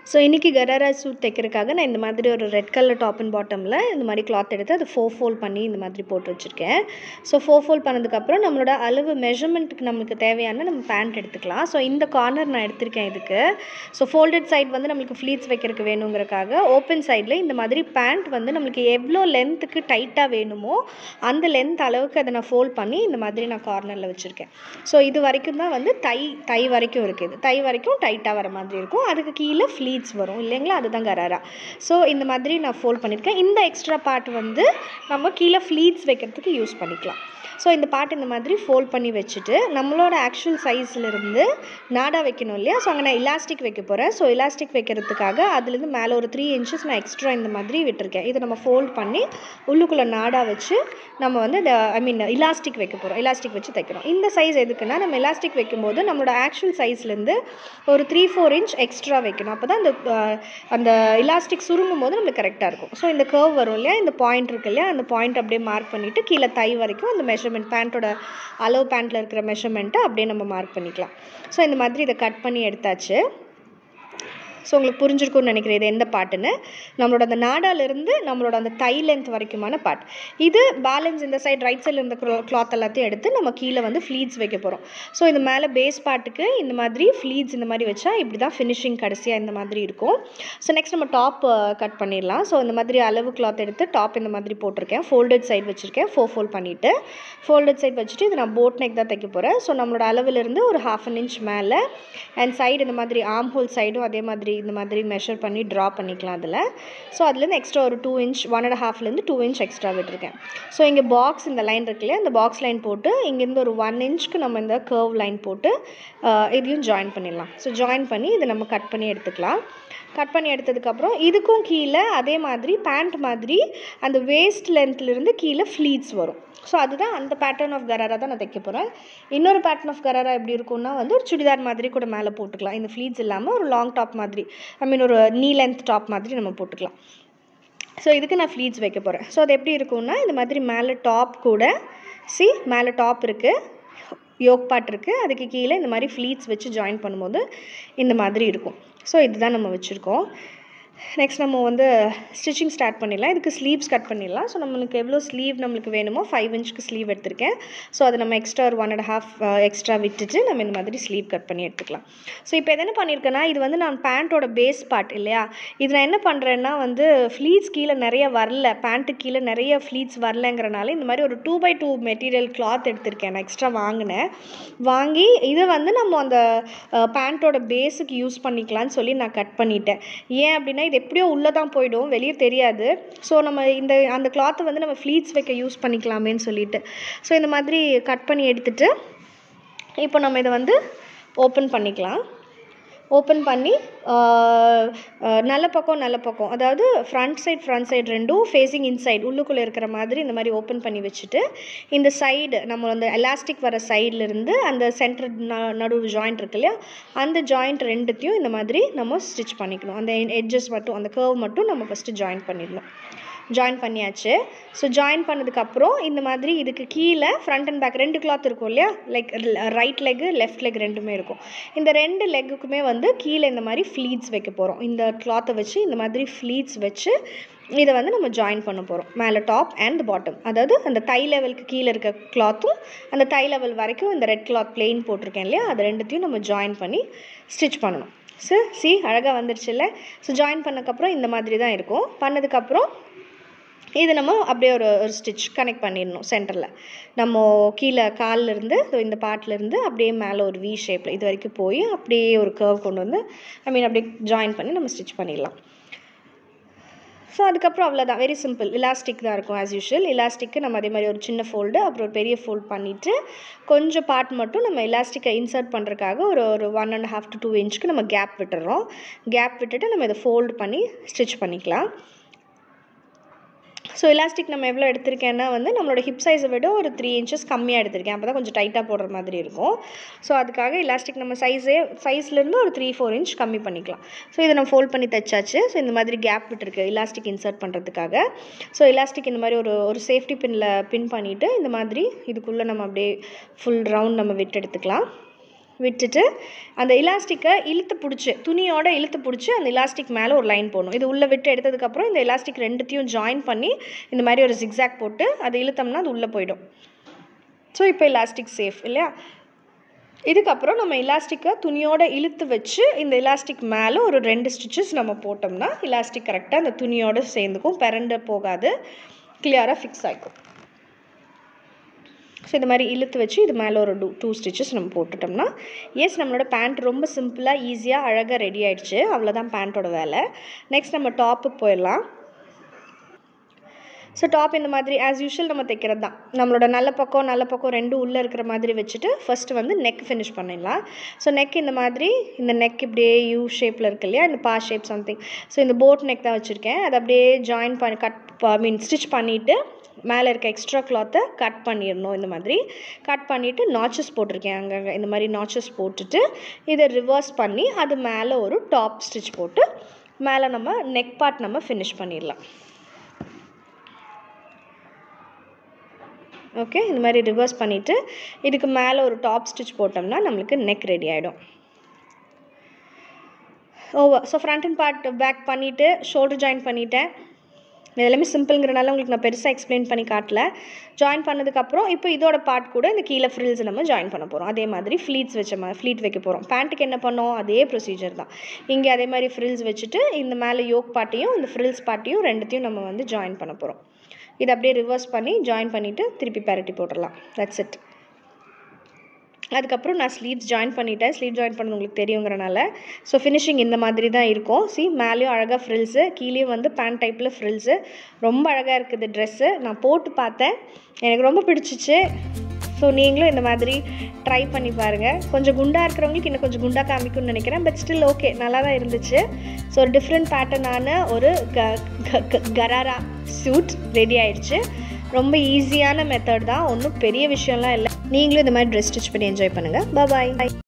so இன்றைக்கி கராரா suit தைக்கிறதுக்காக நான் இந்த மாதிரி ஒரு ரெட் கலர் டாப் அண்ட் பாட்டமில் இந்த மாதிரி கிளாத் எடுத்து அது ஃபோர் ஃபோல்ட் பண்ணி இந்த மாதிரி போட்டு வச்சுருக்கேன் ஸோ ஃபோர் ஃபோல்ட் பண்ணதுக்கப்புறம் நம்மளோட அளவு மெஷர்மெண்ட்டுக்கு நமக்கு தேவையான நம்ம பேண்ட் எடுத்துக்கலாம் ஸோ இந்த கார்னர் நான் எடுத்திருக்கேன் இதுக்கு ஸோ ஃபோல்டட் சைட் வந்து நம்மளுக்கு ஃப்ளீட்ஸ் வைக்கிறதுக்கு வேணுங்கிறக்காக ஓப்பன் சைடில் இந்த மாதிரி பேண்ட் வந்து நம்மளுக்கு எவ்வளோ லென்த்துக்கு டைட்டாக வேணுமோ அந்த லென்த் அளவுக்கு அதை நான் ஃபோல்ட் பண்ணி இந்த மாதிரி நான் கார்னரில் வச்சுருக்கேன் ஸோ இது வரைக்கும் தான் வந்து தை தை வரைக்கும் இருக்குது தை வரைக்கும் டைட்டாக வர மாதிரி இருக்கும் அதுக்கு கீழே ஃப்ளீட்ஸ் வரும் இல்லைங்களா அதுதான் கராரா ஸோ இந்த மாதிரி நான் ஃபோல்ட் பண்ணியிருக்கேன் இந்த எக்ஸ்ட்ரா பார்ட் வந்து நம்ம கீழே ஃப்ளீட்ஸ் வைக்கிறதுக்கு யூஸ் பண்ணிக்கலாம் ஸோ இந்த பார்ட் இந்த மாதிரி ஃபோல்ட் பண்ணி வச்சுட்டு நம்மளோட ஆக்சுவல் சைஸ்லேருந்து நாடா வைக்கணும் இல்லையா ஸோ அங்கே நான் இலாஸ்டிக் வைக்க போகிறேன் ஸோ இலாஸ்டிக் வைக்கிறதுக்காக அதுலேருந்து மேலே ஒரு த்ரீ இன்ச்சஸ் நான் எக்ஸ்ட்ரா இந்த மாதிரி விட்டுருக்கேன் இதை நம்ம ஃபோல்ட் பண்ணி உள்ளுக்குள்ளே நாடா வச்சு நம்ம வந்து இந்த ஐ மீன் இலாஸ்டிக் வைக்க போகிறோம் இலாஸ்டிக் வச்சு தைக்கிறோம் இந்த சைஸ் எதுக்குன்னா நம்ம இலாஸ்டிக் வைக்கும்போது நம்மளோட ஆக்சுவல் சைஸ்லேருந்து ஒரு த்ரீ ஃபோர் இன்ச் எக்ஸ்ட்ரா வைக்கணும் அப்போ தான் அந்த அந்த இலாஸ்டிக் சுருங்கும் போது நம்மளுக்கு கரெக்டாக இருக்கும் ஸோ இந்த கர்வ் வரும் இல்லையா இந்த பாயிண்ட் இருக்கு இல்லையா அந்த பாயிண்ட் அப்படியே மார்க் பண்ணிவிட்டு கீழே தை வரைக்கும் அந்த மெஷர்மெண்ட் பேண்ட்டோட அளவு பேண்ட்டில் இருக்கிற மெஷர்மெண்ட்டை அப்படியே நம்ம மார்க் பண்ணிக்கலாம் ஸோ இந்த மாதிரி இதை கட் பண்ணி எடுத்தாச்சு ஸோ உங்களுக்கு புரிஞ்சிருக்கும்னு நினைக்கிறேன் இது எந்த பாட்டுன்னு நம்மளோட அந்த நாடாலேருந்து நம்மளோட அந்த தை லென்த் வரைக்குமான பாட் இது பேலன்ஸ் இந்த சைடு ரைட் சைடில் இருந்த கிளாத் எல்லாத்தையும் எடுத்து நம்ம கீழே வந்து ஃப்ளீட்ஸ் வைக்க போகிறோம் ஸோ இது மேலே பேஸ் பாட்டுக்கு இந்த மாதிரி ஃப்ளீட்ஸ் இந்த மாதிரி வச்சா இப்படி தான் ஃபினிஷிங் கடைசியாக இந்த மாதிரி இருக்கும் ஸோ நெக்ஸ்ட் நம்ம டாப் கட் பண்ணிடலாம் ஸோ இந்த மாதிரி அளவு கிளாத் எடுத்து டாப் இந்த மாதிரி போட்டிருக்கேன் ஃபோல்டட் சைடு வச்சுருக்கேன் ஃபோர் ஃபோல்ட் பண்ணிவிட்டு ஃபோல்டட் சைடு வச்சுட்டு இது நான் போட் நெக் தான் தைக்க போகிறேன் ஸோ நம்மளோட அளவுலேருந்து ஒரு ஹாஃப் அன் இன்ச் மேலே அண்ட் சைடு இந்த மாதிரி ஆம் ஹோல் சைடும் அதே மாதிரி இந்த மாதிரி மெஷர் பண்ணி ட்ரா பண்ணிக்கலாம் அதில் ஸோ அதுலேருந்து எக்ஸ்ட்ரா ஒரு டூ இன்ச் ஒன் அண்ட் ஹாஃப்லேருந்து டூ இன்ச் எக்ஸ்ட்ரா விட்டுருக்கேன் ஸோ இங்கே பாக்ஸ் இந்த லைன் இருக்கு இல்லையா இந்த பாக்ஸ் லைன் போட்டு இங்கேருந்து ஒரு ஒன் இன்ச்க்கு நம்ம இந்த கர்வ் லைன் போட்டு இதையும் ஜாயின் பண்ணிடலாம் ஸோ ஜாயின் பண்ணி இதை நம்ம கட் பண்ணி எடுத்துக்கலாம் கட் பண்ணி எடுத்ததுக்கப்புறம் இதுக்கும் கீழே அதே மாதிரி பேண்ட் மாதிரி அந்த வேஸ்ட் லென்த்லேருந்து கீழே ஃப்ளீட்ஸ் வரும் ஸோ அதுதான் அந்த பேட்டர்ன் ஆஃப் கராரா தான் நான் தைக்க போகிறேன் இன்னொரு பேட்டர்ன் ஆஃப் கராரா எப்படி இருக்கும்னா வந்து ஒரு சுடிதார் மாதிரி கூட மேலே போட்டுக்கலாம் இந்த ஃப்ளீட்ஸ் இல்லாமல் ஒரு லாங் டாப் மாதிரி ஐ மீன் ஒரு நீ லென்த் டாப் மாதிரி நம்ம போட்டுக்கலாம் ஸோ இதுக்கு நான் ஃப்ளீட்ஸ் வைக்க போகிறேன் ஸோ அது எப்படி இருக்கும்னா இந்த மாதிரி மேலே டாப் கூட சி மேலே டாப் இருக்குது யோக் பாட் இருக்குது அதுக்கு கீழே இந்த மாதிரி ஃப்ளீட்ஸ் வச்சு ஜாயின் பண்ணும்போது இந்த மாதிரி இருக்கும் ஸோ இதுதான் நம்ம வச்சுருக்கோம் நெக்ஸ்ட் நம்ம வந்து ஸ்டிச்சிங் ஸ்டார்ட் பண்ணிடலாம் இதுக்கு ஸ்லீவ்ஸ் கட் பண்ணிடலாம் ஸோ நம்மளுக்கு எவ்வளோ ஸ்லீவ் நம்மளுக்கு வேணுமோ ஃபைவ் இன்ச்சுக்கு ஸ்லீவ் எடுத்திருக்கேன் ஸோ அதை நம்ம எக்ஸ்ட்ரா ஒரு ஒன் அண்ட் ஹாஃப் எக்ஸ்ட்ரா விட்டுட்டு நம்ம இந்த மாதிரி ஸ்லீவ் கட் பண்ணி எடுத்துக்கலாம் ஸோ இப்போ என்ன பண்ணியிருக்கேன்னா இது வந்து நான் பேண்ட்டோட பேஸ் பார்ட் இல்லையா இது நான் என்ன பண்ணுறேன்னா வந்து ஃப்ளீட்ஸ் கீழே நிறைய வரல பேண்ட்டு கீழே நிறைய ஃப்ளீட்ஸ் வரலங்கிறனால இந்த மாதிரி ஒரு two by two material cloth எடுத்திருக்கேன் நான் எக்ஸ்ட்ரா வாங்கினேன் வாங்கி இதை வந்து நம்ம அந்த பேண்ட்டோட பேஸுக்கு யூஸ் பண்ணிக்கலாம்னு சொல்லி நான் கட் பண்ணிட்டேன் ஏன் அப்படின்னா இது எப்படியோ உள்ளே தான் போயிடும் வெளியே தெரியாது ஸோ நம்ம இந்த அந்த கிளாத்தை வந்து நம்ம ஃப்ளீட்ஸ் வைக்க யூஸ் பண்ணிக்கலாமேன்னு சொல்லிட்டு ஸோ இந்த மாதிரி கட் பண்ணி எடுத்துட்டு இப்போ நம்ம இதை வந்து ஓப்பன் பண்ணிக்கலாம் ஓப்பன் பண்ணி நல்ல பக்கம் நல்ல பக்கம் அதாவது ஃப்ரண்ட் சைட் ஃப்ரண்ட் சைடு ரெண்டும் ஃபேஸிங் இன்சைட் உள்ளுக்குள்ளே இருக்கிற மாதிரி இந்த மாதிரி ஓப்பன் பண்ணி வச்சுட்டு இந்த சைடு நம்ம அந்த எலாஸ்டிக் வர சைட்லேருந்து அந்த சென்டர் நடுவு ஜாயிண்ட் இருக்கு இல்லையா அந்த ஜாயிண்ட் ரெண்டுத்தையும் இந்த மாதிரி நம்ம ஸ்டிச் பண்ணிக்கணும் அந்த எட்ஜஸ் மட்டும் அந்த கர்வ் மட்டும் நம்ம ஃபஸ்ட்டு ஜாயின் பண்ணிடணும் ஜாயின் பண்ணியாச்சு ஸோ ஜாயின் பண்ணதுக்கப்புறம் இந்த மாதிரி இதுக்கு கீழே ஃப்ரண்ட் அண்ட் பேக் ரெண்டு கிளாத் இருக்கும் இல்லையா like right leg left leg ரெண்டுமே இருக்கும் இந்த ரெண்டு லெக்குக்குமே வந்து கீழே இந்த மாதிரி ஃப்ளீட்ஸ் வைக்க போகிறோம் இந்த கிளாத்தை வச்சு இந்த மாதிரி ஃப்ளீட்ஸ் வச்சு இதை வந்து நம்ம ஜாயின் பண்ண போகிறோம் மேலே டாப் அண்ட் பாட்டம் அதாவது அந்த தை லெவலுக்கு கீழே இருக்க கிளாத்தும் அந்த தை லெவல் வரைக்கும் இந்த ரெட் கிளாத் பிளெயின் போட்டிருக்கேன் இல்லையா அது ரெண்டுத்தையும் நம்ம ஜாயின் பண்ணி ஸ்டிச் பண்ணணும் ஸோ சி அழகாக வந்துருச்சுல்ல ஸோ ஜாயின் பண்ணக்கப்புறம் இந்த மாதிரி தான் இருக்கும் பண்ணதுக்கப்புறம் இது நம்ம அப்படியே ஒரு ஒரு ஸ்டிச் கனெக்ட் பண்ணிடணும் சென்டரில் நம்ம கீழே கால்லேருந்து இந்த பார்ட்லேருந்து அப்படியே மேலே ஒரு வி ஷேப்பில் இது வரைக்கும் போய் அப்படியே ஒரு கர்வ் கொண்டு வந்து ஐ மீன் அப்படியே ஜாயின் பண்ணி நம்ம ஸ்டிச் பண்ணிடலாம் ஸோ அதுக்கப்புறம் அவ்வளோதான் வெரி சிம்பிள் இலாஸ்டிக் தான் இருக்கும் ஆஸ் யூஷுவல் இலாஸ்டிக்கு நம்ம அதே மாதிரி ஒரு சின்ன ஃபோல்டு அப்புறம் ஒரு பெரிய ஃபோல்ட் பண்ணிவிட்டு கொஞ்சம் பார்ட் மட்டும் நம்ம இலாஸ்டிக்கை இன்சர்ட் பண்ணுறதுக்காக ஒரு ஒரு one and half to two இன்ச்சுக்கு நம்ம கேப் விட்டுறோம் கேப் விட்டுட்டு நம்ம இதை ஃபோல்டு பண்ணி ஸ்டிச் பண்ணிக்கலாம் ஸோ எலாஸ்டிக் நம்ம எவ்வளோ எடுத்திருக்கேன்னா வந்து நம்மளோட ஹிப் சைஸை விட ஒரு த்ரீ இன்ச்சஸ் கம்மியாக எடுத்திருக்கேன் அப்போ தான் கொஞ்சம் டைட்டாக போடுற மாதிரி இருக்கும் ஸோ அதுக்காக எலாஸ்டிக் நம்ம சைஸே சைஸ்லேருந்து ஒரு த்ரீ ஃபோர் இன்ச் கம்மி பண்ணிக்கலாம் ஸோ இதை நம்ம ஃபோல்ட் பண்ணி தைச்சாச்சு ஸோ இந்த மாதிரி கேப் விட்டுருக்கு எலாஸ்டிக் இன்சர்ட் பண்ணுறதுக்காக ஸோ எலாஸ்டிக் இந்த மாதிரி ஒரு ஒரு சேஃப்டி பின்னில் பின் பண்ணிவிட்டு இந்த மாதிரி இதுக்குள்ளே நம்ம அப்படியே ஃபுல் ரவுண்ட் நம்ம விட்டு எடுத்துக்கலாம் விட்டுட்டு அந்த இலாஸ்டிக்கை இழுத்து பிடிச்சி துணியோட இழுத்து பிடிச்சி அந்த இலாஸ்டிக் மேலே ஒரு லைன் போடணும் இது உள்ளே விட்டு எடுத்ததுக்கப்புறம் இந்த இலாஸ்டிக் ரெண்டுத்தையும் ஜாயின் பண்ணி இந்த மாதிரி ஒரு ஜிக்ஸாக் போட்டு அதை இழுத்தோம்னா அது உள்ளே போயிடும் ஸோ இப்போ இலாஸ்டிக் சேஃப் இல்லையா இதுக்கப்புறம் நம்ம இலாஸ்டிக்கை துணியோட இழுத்து வச்சு இந்த இலாஸ்டிக் மேலே ஒரு ரெண்டு ஸ்டிச்சஸ் நம்ம போட்டோம்னா இலாஸ்டிக் கரெக்டாக அந்த துணியோட சேர்ந்துக்கும் பிறண்டு போகாது கிளியராக ஃபிக்ஸ் ஆகிக்கும் ஸோ இந்த மாதிரி இழுத்து வச்சு இது மேலே ஒரு டூ டூ ஸ்டிச்சஸ் நம்ம போட்டுட்டோம்னா எஸ் நம்மளோட பேண்ட் ரொம்ப சிம்பிளாக ஈஸியாக அழகாக ரெடி ஆயிடுச்சு அவ்வளோதான் பேண்ட்டோட வேலை நெக்ஸ்ட் நம்ம டாப்புக்கு போயிடலாம் ஸோ டாப் இந்த மாதிரி ஆஸ் யூஷுவல் நம்ம தைக்கிறது தான் நம்மளோட நல்ல பக்கம் நல்ல பக்கம் ரெண்டும் உள்ளே இருக்கிற மாதிரி வச்சுட்டு ஃபஸ்ட்டு வந்து நெக் ஃபினிஷ் பண்ணிடலாம் ஸோ நெக் இந்த மாதிரி இந்த நெக் இப்படியே யூ ஷேப்பில் இருக்கு இல்லையா இந்த பா ஷேப் சம்திங் ஸோ இந்த போட் நெக் தான் வச்சுருக்கேன் அதை அப்படியே ஜாயின் பண்ணி கட் ஐ மீன் ஸ்டிச் பண்ணிவிட்டு மேலே இருக்க எக்ஸ்ட்ரா கிளாத்தை கட் பண்ணிடணும் இந்த மாதிரி கட் பண்ணிவிட்டு நாச்சஸ் போட்டிருக்கேன் அங்கங்கே இந்த மாதிரி நாச்சஸ் போட்டுட்டு இதை ரிவர்ஸ் பண்ணி அது மேலே ஒரு டாப் ஸ்டிச் போட்டு மேலே நம்ம நெக் பார்ட் நம்ம ஃபினிஷ் பண்ணிடலாம் ஓகே இந்த மாதிரி ரிவர்ஸ் பண்ணிவிட்டு இதுக்கு மேலே ஒரு டாப் ஸ்டிச் போட்டோம்னா நம்மளுக்கு நெக் ரெடி ஆகிடும் over so front and part back பண்ணிவிட்டு ஷோல்டர் ஜாயின் பண்ணிட்டேன் இது எல்லாமே சிம்பிள்ங்கிறனால உங்களுக்கு நான் பெருசாக எக்ஸ்பிளைன் பண்ணி காட்டல ஜாயின் பண்ணதுக்கப்புறம் இப்போ இதோட பார்ட் கூட இந்த கீழே ஃப்ரில்ஸ் நம்ம ஜாயின் பண்ண போகிறோம் அதே மாதிரி ஃப்ளீட்ஸ் வச்ச மாதிரி ஃப்ளீட் வைக்க போகிறோம் பேண்ட்டுக்கு என்ன பண்ணோம் அதே ப்ரொசீஜர் தான் இங்கே அதே மாதிரி ஃப்ரில்ஸ் வச்சுட்டு இந்த மேலே யோக் பார்ட்டையும் இந்த ஃப்ரில்ஸ் பார்ட்டையும் ரெண்டுத்தையும் நம்ம வந்து ஜாயின் பண்ண போகிறோம் இதை அப்படியே ரிவர்ஸ் பண்ணி ஜாயின் பண்ணிவிட்டு திருப்பி பேரட்டி போட்டுடலாம் தட்ஸ் இட் அதுக்கப்புறம் நான் ஸ்லீவ்ஸ் ஜாயின் பண்ணிட்டேன் ஸ்லீவ் ஜாயின் பண்ணது உங்களுக்கு தெரியுங்கிறனால ஸோ ஃபினிஷிங் இந்த மாதிரி தான் இருக்கும் சி மேலேயும் அழகாக ஃப்ரில்ஸு கீழேயும் வந்து பேண்ட் டைப்பில் ஃப்ரில்ஸு ரொம்ப அழகாக இருக்குது ட்ரெஸ்ஸு நான் போட்டு பார்த்தேன் எனக்கு ரொம்ப பிடிச்சிச்சு ஸோ நீங்களும் இந்த மாதிரி ட்ரை பண்ணி பாருங்கள் கொஞ்சம் குண்டாக இருக்கிறவங்களுக்கு இன்னும் கொஞ்சம் குண்டாக காமிக்கும்னு நினைக்கிறேன் பட் ஸ்டில் ஓகே நல்லா தான் இருந்துச்சு ஸோ ஒரு டிஃப்ரெண்ட் பேட்டர்னான ஒரு க க- க- கராரா சூட் ரெடி ஆயிடுச்சு ரொம்ப ஈஸியான மெத்தட் தான் ஒன்றும் பெரிய விஷயம்லாம் இல்லை நீங்களும் இந்த மாதிரி ட்ரெஸ் ஸ்டிச் பண்ணி என்ஜாய் பண்ணுங்கள் பாய்